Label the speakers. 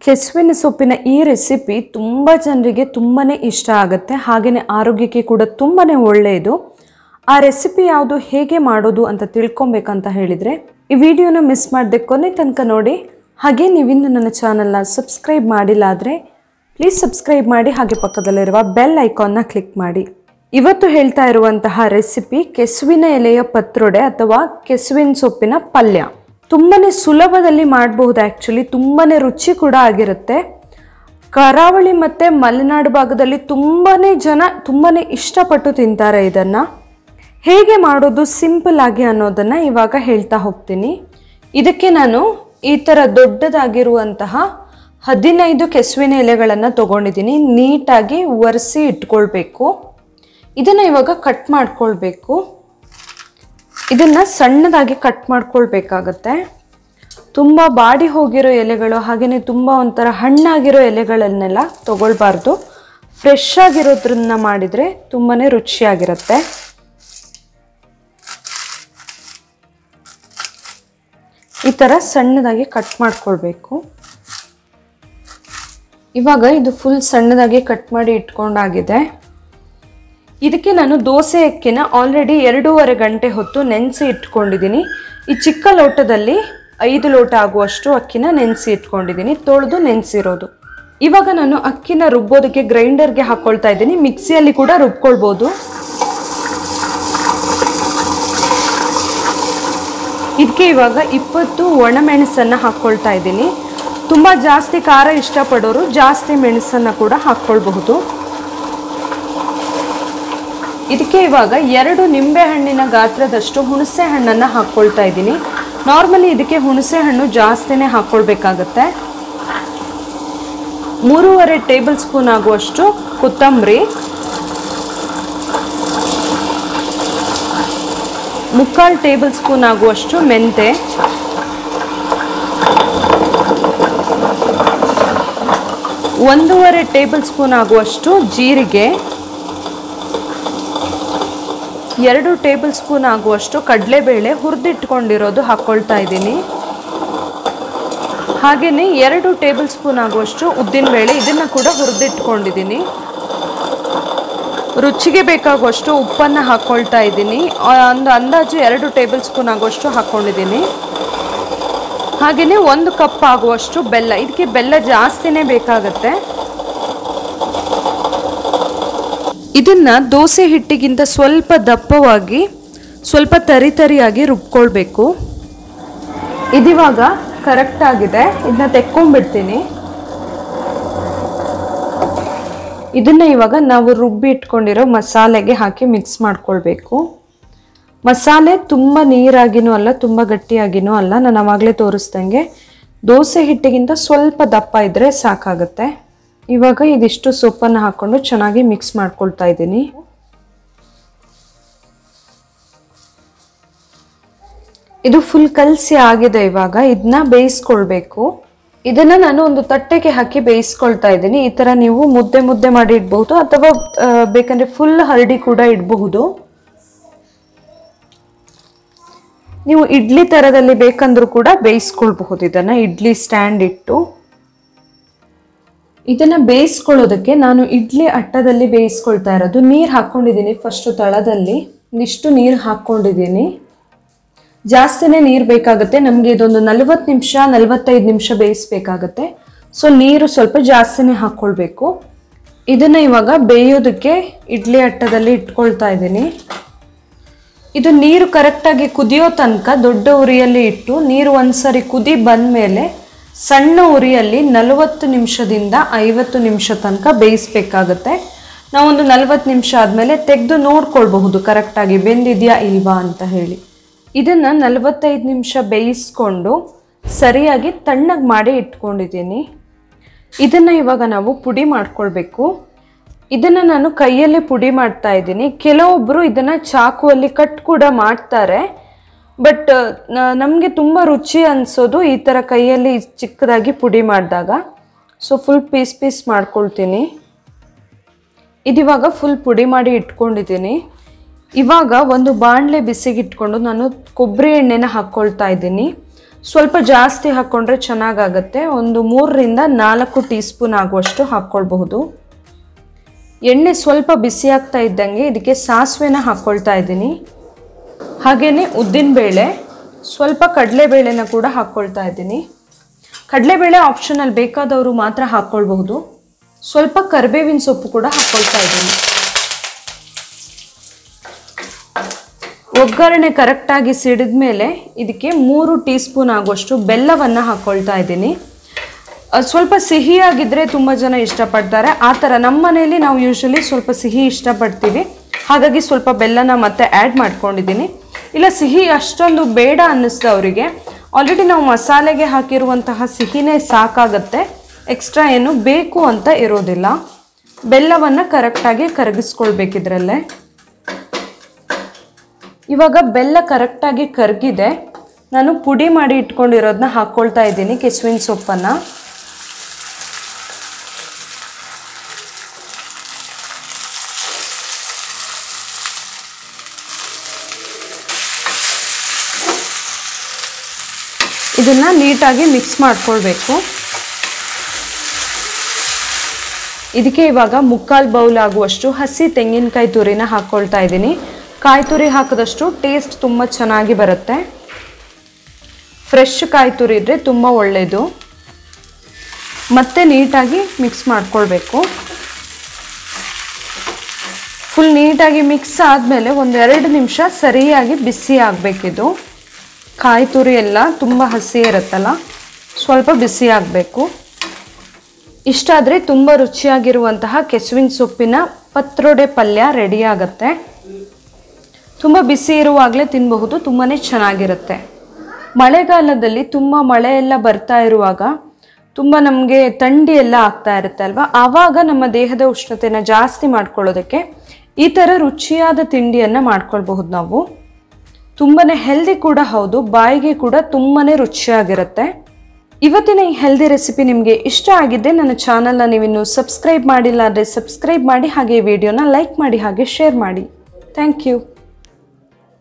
Speaker 1: ಕೆಸುವಿನ ಸೊಪ್ಪಿನ ಈ ರೆಸಿಪಿ ತುಂಬ ಜನರಿಗೆ ತುಂಬಾ ಇಷ್ಟ ಆಗುತ್ತೆ ಹಾಗೆಯೇ ಆರೋಗ್ಯಕ್ಕೆ ಕೂಡ ತುಂಬಾ ಒಳ್ಳೆಯದು ಆ ರೆಸಿಪಿ ಯಾವುದು ಹೇಗೆ ಮಾಡೋದು ಅಂತ ತಿಳ್ಕೊಬೇಕಂತ ಹೇಳಿದರೆ ಈ ವಿಡಿಯೋನ ಮಿಸ್ ಮಾಡದೆ ಕೊನೆ ತನಕ ನೋಡಿ ಹಾಗೆ ನೀವಿನ್ನು ನನ್ನ ಚಾನಲ್ನ ಸಬ್ಸ್ಕ್ರೈಬ್ ಮಾಡಿಲ್ಲ ಆದರೆ ಪ್ಲೀಸ್ ಸಬ್ಸ್ಕ್ರೈಬ್ ಮಾಡಿ ಹಾಗೆ ಪಕ್ಕದಲ್ಲಿರುವ ಬೆಲ್ ಐಕಾನ್ನ ಕ್ಲಿಕ್ ಮಾಡಿ ಇವತ್ತು ಹೇಳ್ತಾ ಇರುವಂತಹ ರೆಸಿಪಿ ಕೆಸುವಿನ ಎಲೆಯ ಪತ್ರೊಡೆ ಅಥವಾ ಕೆಸುವಿನ ಸೊಪ್ಪಿನ ಪಲ್ಯ ತುಂಬಾನೇ ಸುಲಭದಲ್ಲಿ ಮಾಡಬಹುದು ಆ್ಯಕ್ಚುಲಿ ತುಂಬಾನೇ ರುಚಿ ಕೂಡ ಆಗಿರುತ್ತೆ ಕರಾವಳಿ ಮತ್ತು ಮಲೆನಾಡು ಭಾಗದಲ್ಲಿ ತುಂಬಾ ಜನ ತುಂಬಾ ಇಷ್ಟಪಟ್ಟು ತಿಂತಾರೆ ಇದನ್ನು ಹೇಗೆ ಮಾಡೋದು ಸಿಂಪಲ್ ಆಗಿ ಅನ್ನೋದನ್ನು ಇವಾಗ ಹೇಳ್ತಾ ಹೋಗ್ತೀನಿ ಇದಕ್ಕೆ ನಾನು ಈ ಥರ ದೊಡ್ಡದಾಗಿರುವಂತಹ ಹದಿನೈದು ಕೆಸುವಿನ ಎಲೆಗಳನ್ನು ತೊಗೊಂಡಿದ್ದೀನಿ ನೀಟಾಗಿ ಒರೆಸಿ ಇಟ್ಕೊಳ್ಬೇಕು ಇದನ್ನು ಇವಾಗ ಕಟ್ ಮಾಡ್ಕೊಳ್ಬೇಕು ಇದನ್ನು ಸಣ್ಣದಾಗಿ ಕಟ್ ಮಾಡ್ಕೊಳ್ಬೇಕಾಗತ್ತೆ ತುಂಬ ಬಾಡಿ ಹೋಗಿರೋ ಎಲೆಗಳು ಹಾಗೆಯೇ ತುಂಬ ಒಂಥರ ಹಣ್ಣಾಗಿರೋ ಎಲೆಗಳನ್ನೆಲ್ಲ ತಗೊಳ್ಬಾರ್ದು ಫ್ರೆಶ್ ಆಗಿರೋದ್ರನ್ನ ಮಾಡಿದರೆ ತುಂಬಾ ರುಚಿಯಾಗಿರುತ್ತೆ ಈ ಥರ ಸಣ್ಣದಾಗಿ ಕಟ್ ಮಾಡ್ಕೊಳ್ಬೇಕು ಇವಾಗ ಇದು ಫುಲ್ ಸಣ್ಣದಾಗಿ ಕಟ್ ಮಾಡಿ ಇಟ್ಕೊಂಡಾಗಿದೆ ಇದಕ್ಕೆ ನಾನು ದೋಸೆ ಅಕ್ಕಿನ ಆಲ್ರೆಡಿ ಎರಡೂವರೆ ಗಂಟೆ ಹೊತ್ತು ನೆನೆಸಿ ಇಟ್ಕೊಂಡಿದ್ದೀನಿ ಈ ಚಿಕ್ಕ ಲೋಟದಲ್ಲಿ ಐದು ಲೋಟ ಆಗುವಷ್ಟು ಅಕ್ಕಿನ ನೆನೆಸಿ ಇಟ್ಕೊಂಡಿದ್ದೀನಿ ತೊಳೆದು ನೆನೆಸಿರೋದು ಇವಾಗ ನಾನು ಅಕ್ಕಿನ ರುಬ್ಬೋದಕ್ಕೆ ಗ್ರೈಂಡರ್ಗೆ ಹಾಕ್ಕೊಳ್ತಾ ಇದ್ದೀನಿ ಮಿಕ್ಸಿಯಲ್ಲಿ ಕೂಡ ರುಬ್ಕೊಳ್ಬೋದು ಇದಕ್ಕೆ ಇವಾಗ ಇಪ್ಪತ್ತು ಒಣಮೆಣಸನ್ನು ಹಾಕ್ಕೊಳ್ತಾ ಇದ್ದೀನಿ ತುಂಬ ಜಾಸ್ತಿ ಖಾರ ಇಷ್ಟಪಡೋರು ಜಾಸ್ತಿ ಮೆಣಸನ್ನು ಕೂಡ ಹಾಕ್ಕೊಳ್ಬಹುದು ಇದಕ್ಕೆ ಇವಾಗ ಎರಡು ನಿಂಬೆ ಹಣ್ಣಿನ ಗಾತ್ರದಷ್ಟು ಹುಣಸೆ ಹಣ್ಣನ್ನು ಹಾಕ್ಕೊಳ್ತಾ ಇದ್ದೀನಿ ನಾರ್ಮಲಿ ಇದಕ್ಕೆ ಹುಣಸೆ ಹಣ್ಣು ಜಾಸ್ತಿನೇ ಹಾಕ್ಕೊಳ್ಬೇಕಾಗತ್ತೆ ಮೂರುವರೆ ಟೇಬಲ್ ಸ್ಪೂನ್ ಆಗುವಷ್ಟು ಕೊತ್ತಂಬರಿ ಮುಕ್ಕಾಲು ಟೇಬಲ್ ಸ್ಪೂನ್ ಆಗುವಷ್ಟು ಮೆಂತೆ ಒಂದೂವರೆ ಟೇಬಲ್ ಸ್ಪೂನ್ ಆಗುವಷ್ಟು ಜೀರಿಗೆ ಎರಡು ಟೇಬಲ್ ಸ್ಪೂನ್ ಆಗುವಷ್ಟು ಕಡಲೆಬೇಳೆ ಹುರಿದಿಟ್ಕೊಂಡಿರೋದು ಹಾಕ್ಕೊಳ್ತಾ ಇದ್ದೀನಿ ಹಾಗೆಯೇ ಎರಡು ಟೇಬಲ್ ಸ್ಪೂನ್ ಆಗುವಷ್ಟು ಉದ್ದಿನಬೇಳೆ ಇದನ್ನು ಕೂಡ ಹುರಿದಿಟ್ಕೊಂಡಿದ್ದೀನಿ ರುಚಿಗೆ ಬೇಕಾಗುವಷ್ಟು ಉಪ್ಪನ್ನು ಹಾಕ್ಕೊಳ್ತಾ ಇದ್ದೀನಿ ಒಂದು ಅಂದಾಜು ಎರಡು ಟೇಬಲ್ ಸ್ಪೂನ್ ಆಗುವಷ್ಟು ಹಾಕ್ಕೊಂಡಿದ್ದೀನಿ ಹಾಗೆಯೇ ಒಂದು ಕಪ್ ಆಗುವಷ್ಟು ಬೆಲ್ಲ ಇದಕ್ಕೆ ಬೆಲ್ಲ ಜಾಸ್ತಿನೇ ಬೇಕಾಗತ್ತೆ ಇದನ್ನ ದೋಸೆ ಹಿಟ್ಟಿಗಿಂತ ಸ್ವಲ್ಪ ದಪ್ಪವಾಗಿ ಸ್ವಲ್ಪ ತರಿ ತರಿಯಾಗಿ ರುಬ್ಕೊಳ್ಬೇಕು ಇದಿವಾಗ ಕರೆಕ್ಟ್ ಆಗಿದೆ ಇದನ್ನ ತೆಕ್ಕೊಂಡ್ಬಿಡ್ತೀನಿ ಇದನ್ನ ಇವಾಗ ನಾವು ರುಬ್ಬಿ ಇಟ್ಕೊಂಡಿರೋ ಮಸಾಲೆಗೆ ಹಾಕಿ ಮಿಕ್ಸ್ ಮಾಡ್ಕೊಳ್ಬೇಕು ಮಸಾಲೆ ತುಂಬ ನೀರಾಗಿನೂ ಅಲ್ಲ ತುಂಬ ಗಟ್ಟಿಯಾಗಿನೂ ಅಲ್ಲ ನಾನು ಅವಾಗಲೇ ತೋರಿಸ್ದಂಗೆ ದೋಸೆ ಹಿಟ್ಟಿಗಿಂತ ಸ್ವಲ್ಪ ದಪ್ಪ ಇದ್ದರೆ ಸಾಕಾಗುತ್ತೆ ಇವಾಗ ಇದಿಷ್ಟು ಸೊಪ್ಪನ್ನು ಹಾಕ್ಕೊಂಡು ಚೆನ್ನಾಗಿ ಮಿಕ್ಸ್ ಮಾಡ್ಕೊಳ್ತಾ ಇದ್ದೀನಿ ಇದು ಫುಲ್ ಕಲಸಿ ಆಗಿದೆ ಇವಾಗ ಇದನ್ನ ಬೇಯಿಸ್ಕೊಳ್ಬೇಕು ಇದನ್ನ ನಾನು ಒಂದು ತಟ್ಟೆಗೆ ಹಾಕಿ ಬೇಯಿಸ್ಕೊಳ್ತಾ ಇದ್ದೀನಿ ಈ ಥರ ನೀವು ಮುದ್ದೆ ಮುದ್ದೆ ಮಾಡಿ ಇಡ್ಬಹುದು ಅಥವಾ ಬೇಕಂದ್ರೆ ಫುಲ್ ಹರಡಿ ಕೂಡ ಇಡಬಹುದು ನೀವು ಇಡ್ಲಿ ಥರದಲ್ಲಿ ಬೇಕಂದ್ರೂ ಕೂಡ ಬೇಯಿಸ್ಕೊಳ್ಬಹುದು ಇದನ್ನ ಇಡ್ಲಿ ಸ್ಟ್ಯಾಂಡ್ ಇಟ್ಟು ಇದನ್ನ ಬೇಯಿಸ್ಕೊಳ್ಳೋದಕ್ಕೆ ನಾನು ಇಡ್ಲಿ ಅಟ್ಟದಲ್ಲಿ ಬೇಯಿಸ್ಕೊಳ್ತಾ ಇರೋದು ನೀರು ಹಾಕ್ಕೊಂಡಿದ್ದೀನಿ ಫಸ್ಟು ತಳದಲ್ಲಿ ಒಂದಿಷ್ಟು ನೀರು ಹಾಕ್ಕೊಂಡಿದ್ದೀನಿ ಜಾಸ್ತಿನೇ ನೀರು ಬೇಕಾಗುತ್ತೆ ನಮಗೆ ಇದೊಂದು ನಲವತ್ತು ನಿಮಿಷ ನಲವತ್ತೈದು ನಿಮಿಷ ಬೇಯಿಸ್ಬೇಕಾಗತ್ತೆ ಸೊ ನೀರು ಸ್ವಲ್ಪ ಜಾಸ್ತಿನೇ ಹಾಕ್ಕೊಳ್ಬೇಕು ಇದನ್ನು ಇವಾಗ ಬೇಯೋದಕ್ಕೆ ಇಡ್ಲಿ ಅಟ್ಟದಲ್ಲಿ ಇಟ್ಕೊಳ್ತಾ ಇದ್ದೀನಿ ಇದು ನೀರು ಕರೆಕ್ಟಾಗಿ ಕುದಿಯೋ ತನಕ ದೊಡ್ಡ ಉರಿಯಲ್ಲಿ ಇಟ್ಟು ನೀರು ಒಂದ್ಸರಿ ಕುದಿ ಬಂದಮೇಲೆ ಸಣ್ಣ ಉರಿಯಲ್ಲಿ ನಲವತ್ತು ನಿಮಿಷದಿಂದ ಐವತ್ತು ನಿಮಿಷ ತನಕ ಬೇಯಿಸ್ಬೇಕಾಗತ್ತೆ ನಾವೊಂದು ನಲವತ್ತು ನಿಮಿಷ ಆದಮೇಲೆ ತೆಗೆದು ನೋಡ್ಕೊಳ್ಬಹುದು ಕರೆಕ್ಟಾಗಿ ಬೆಂದಿದೆಯಾ ಇಲ್ವಾ ಅಂತ ಹೇಳಿ ಇದನ್ನು ನಲವತ್ತೈದು ನಿಮಿಷ ಬೇಯಿಸ್ಕೊಂಡು ಸರಿಯಾಗಿ ತಣ್ಣಗೆ ಮಾಡಿ ಇಟ್ಕೊಂಡಿದ್ದೀನಿ ಇದನ್ನು ಇವಾಗ ನಾವು ಪುಡಿ ಮಾಡ್ಕೊಳ್ಬೇಕು ಇದನ್ನು ನಾನು ಕೈಯಲ್ಲೇ ಪುಡಿ ಮಾಡ್ತಾ ಇದ್ದೀನಿ ಕೆಲವೊಬ್ಬರು ಇದನ್ನು ಚಾಕುವಲ್ಲಿ ಕಟ್ ಕೂಡ ಮಾಡ್ತಾರೆ ಬಟ್ ನಮಗೆ ತುಂಬ ರುಚಿ ಅನಿಸೋದು ಈ ಥರ ಕೈಯಲ್ಲಿ ಚಿಕ್ಕದಾಗಿ ಪುಡಿ ಮಾಡಿದಾಗ ಸೊ ಫುಲ್ ಪೀಸ್ ಪೀಸ್ ಮಾಡ್ಕೊಳ್ತೀನಿ ಇದಿವಾಗ ಫುಲ್ ಪುಡಿ ಮಾಡಿ ಇಟ್ಕೊಂಡಿದ್ದೀನಿ ಇವಾಗ ಒಂದು ಬಾಣಲೆ ಬಿಸಿಗಿಟ್ಕೊಂಡು ನಾನು ಕೊಬ್ಬರಿ ಎಣ್ಣೆನ ಹಾಕ್ಕೊಳ್ತಾ ಇದ್ದೀನಿ ಸ್ವಲ್ಪ ಜಾಸ್ತಿ ಹಾಕ್ಕೊಂಡ್ರೆ ಚೆನ್ನಾಗಾಗತ್ತೆ ಒಂದು ಮೂರರಿಂದ ನಾಲ್ಕು ಟೀ ಸ್ಪೂನ್ ಆಗುವಷ್ಟು ಹಾಕ್ಕೊಳ್ಬಹುದು ಎಣ್ಣೆ ಸ್ವಲ್ಪ ಬಿಸಿ ಆಗ್ತಾ ಇದ್ದಂಗೆ ಇದಕ್ಕೆ ಸಾಸಿವೆನ ಹಾಕ್ಕೊಳ್ತಾ ಇದ್ದೀನಿ ಹಾಗೆಯೇ ಉದ್ದಿನಬೇಳೆ ಸ್ವಲ್ಪ ಕಡಲೆಬೇಳೆನ ಕೂಡ ಹಾಕ್ಕೊಳ್ತಾ ಇದ್ದೀನಿ ಕಡಲೆಬೇಳೆ ಆಪ್ಷನಲ್ ಬೇಕಾದವರು ಮಾತ್ರ ಹಾಕ್ಕೊಳ್ಬಹುದು ಸ್ವಲ್ಪ ಕರಿಬೇವಿನ ಸೊಪ್ಪು ಕೂಡ ಹಾಕ್ಕೊಳ್ತಾ ಇದ್ದೀನಿ ಒಗ್ಗರಣೆ ಕರೆಕ್ಟಾಗಿ ಸಿಡಿದ ಮೇಲೆ ಇದಕ್ಕೆ ಮೂರು ಟೀ ಸ್ಪೂನ್ ಆಗುವಷ್ಟು ಬೆಲ್ಲವನ್ನು ಹಾಕ್ಕೊಳ್ತಾ ಇದ್ದೀನಿ ಅಹ್, ಸ್ವಲ್ಪ ಸಿಹಿಯಾಗಿದ್ದರೆ ತುಂಬ ಜನ ಇಷ್ಟಪಡ್ತಾರೆ ಆ ಥರ ನಮ್ಮ ಮನೆಯಲ್ಲಿ ನಾವು ಯೂಶ್ವಲಿ ಸ್ವಲ್ಪ ಸಿಹಿ ಇಷ್ಟಪಡ್ತೀವಿ ಹಾಗಾಗಿ ಸ್ವಲ್ಪ ಬೆಲ್ಲನ ಮತ್ತೆ ಆ್ಯಡ್ ಮಾಡ್ಕೊಂಡಿದ್ದೀನಿ ಇಲ್ಲ ಸಿಹಿ ಅಷ್ಟೊಂದು ಬೇಡ ಅನ್ನಿಸ್ದವರಿಗೆ ಆಲ್ರೆಡಿ ನಾವು ಮಸಾಲೆಗೆ ಹಾಕಿರುವಂತಹ ಸಿಹಿನೇ ಸಾಕಾಗತ್ತೆ ಎಕ್ಸ್ಟ್ರಾ ಏನು ಬೇಕು ಅಂತ ಇರೋದಿಲ್ಲ ಬೆಲ್ಲವನ್ನು ಕರೆಕ್ಟಾಗಿ ಕರಗಿಸ್ಕೊಳ್ಬೇಕಿದ್ರಲ್ಲೇ ಇವಾಗ ಬೆಲ್ಲ ಕರೆಕ್ಟಾಗಿ ಕರಗಿದೆ ನಾನು ಪುಡಿ ಮಾಡಿ ಇಟ್ಕೊಂಡಿರೋದನ್ನ ಹಾಕ್ಕೊಳ್ತಾ ಇದ್ದೀನಿ ಕೆಸುವಿನ ಸೊಪ್ಪನ್ನು ಇದನ್ನ ನೀಟಾಗಿ ಮಿಕ್ಸ್ ಮಾಡ್ಕೊಳ್ಬೇಕು ಇದಕ್ಕೆ ಇವಾಗ ಮುಕ್ಕಾಲು ಬೌಲ್ ಆಗುವಷ್ಟು ಹಸಿ ತೆಂಗಿನಕಾಯಿ ತುರಿನ ಹಾಕ್ಕೊಳ್ತಾ ಇದ್ದೀನಿ ಕಾಯಿ ತುರಿ ಹಾಕಿದಷ್ಟು ಟೇಸ್ಟ್ ತುಂಬ ಚೆನ್ನಾಗಿ ಬರುತ್ತೆ ಫ್ರೆಶ್ ಕಾಯಿ ತುರಿ ಇದ್ದರೆ ತುಂಬ ಒಳ್ಳೆಯದು ಮತ್ತೆ ನೀಟಾಗಿ ಮಿಕ್ಸ್ ಮಾಡ್ಕೊಳ್ಬೇಕು ಫುಲ್ ನೀಟಾಗಿ ಮಿಕ್ಸ್ ಆದಮೇಲೆ ಒಂದು ಎರಡು ನಿಮಿಷ ಸರಿಯಾಗಿ ಬಿಸಿ ಆಗಬೇಕಿದು ಕಾಯಿ ತುರಿ ಎಲ್ಲ ತುಂಬ ಹಸಿ ಇರುತ್ತಲ್ಲ ಸ್ವಲ್ಪ ಬಿಸಿ ಆಗಬೇಕು ಇಷ್ಟಾದರೆ ತುಂಬ ರುಚಿಯಾಗಿರುವಂತಹ ಕೆಸುವಿನ ಸೊಪ್ಪಿನ ಪತ್ರೊಡೆ ಪಲ್ಯ ರೆಡಿ ಆಗುತ್ತೆ ತುಂಬ ಬಿಸಿ ಇರುವಾಗಲೇ ತಿನ್ನಬಹುದು ತುಂಬಾ ಚೆನ್ನಾಗಿರುತ್ತೆ ಮಳೆಗಾಲದಲ್ಲಿ ತುಂಬ ಮಳೆ ಎಲ್ಲ ಬರ್ತಾ ಇರುವಾಗ ತುಂಬ ನಮಗೆ ಥಂಡಿ ಎಲ್ಲ ಆಗ್ತಾ ಇರುತ್ತೆ ಅಲ್ವಾ ಆವಾಗ ನಮ್ಮ ದೇಹದ ಉಷ್ಣತೆನ ಜಾಸ್ತಿ ಮಾಡ್ಕೊಳ್ಳೋದಕ್ಕೆ ಈ ಥರ ರುಚಿಯಾದ ತಿಂಡಿಯನ್ನು ಮಾಡ್ಕೊಳ್ಬಹುದು ನಾವು ತುಂಬಾ ಹೆಲ್ದಿ ಕೂಡ ಹೌದು ಬಾಯಿಗೆ ಕೂಡ ತುಂಬಾ ರುಚಿಯಾಗಿರುತ್ತೆ ಇವತ್ತಿನ ಈ ಹೆಲ್ದಿ ರೆಸಿಪಿ ನಿಮಗೆ ಇಷ್ಟ ಆಗಿದ್ದೆ ನನ್ನ ಚಾನಲ್ನ ನೀವಿನ್ನು ಸಬ್ಸ್ಕ್ರೈಬ್ ಮಾಡಿಲ್ಲ ಅಂದರೆ ಸಬ್ಸ್ಕ್ರೈಬ್ ಮಾಡಿ ಹಾಗೆ ಈ ವಿಡಿಯೋನ ಲೈಕ್ ಮಾಡಿ ಹಾಗೆ ಶೇರ್ ಮಾಡಿ ಥ್ಯಾಂಕ್ ಯು